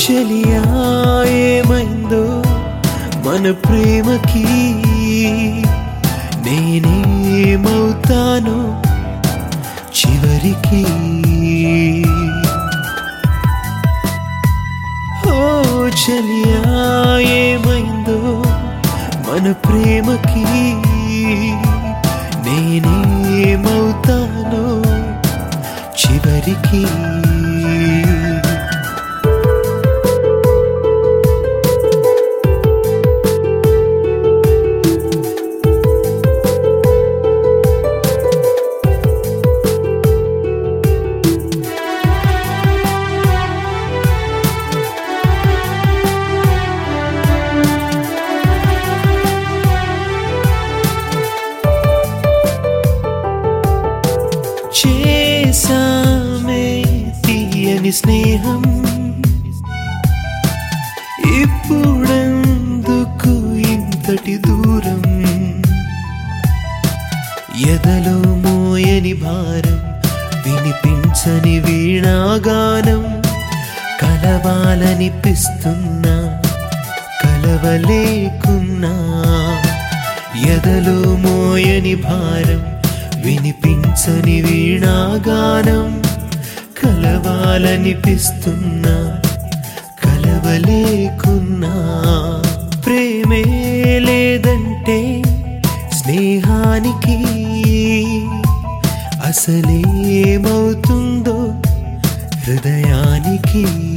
చెలియా ఏమైందో మన ప్రేమకి నేనేమవుతానో చివరికి ఓ చెలియా ఏమైందో మన ప్రేమకి నేనేమవుతానో చివరికి చేసామే తీయని స్నేహం ఇప్పుడెందుకు ఇంతటి దూరం ఎదలో మోయని భారం వినిపించని వీణాగానం కలవాలనిపిస్తున్నా కలవలేకున్నా ఎదలో మోయని భారం వినిపించని వీణాగానం కలవాలనిపిస్తున్నా కలవలేకున్నా ప్రేమే లేదంటే స్నేహానికి అసలేమవుతుందో హృదయానికి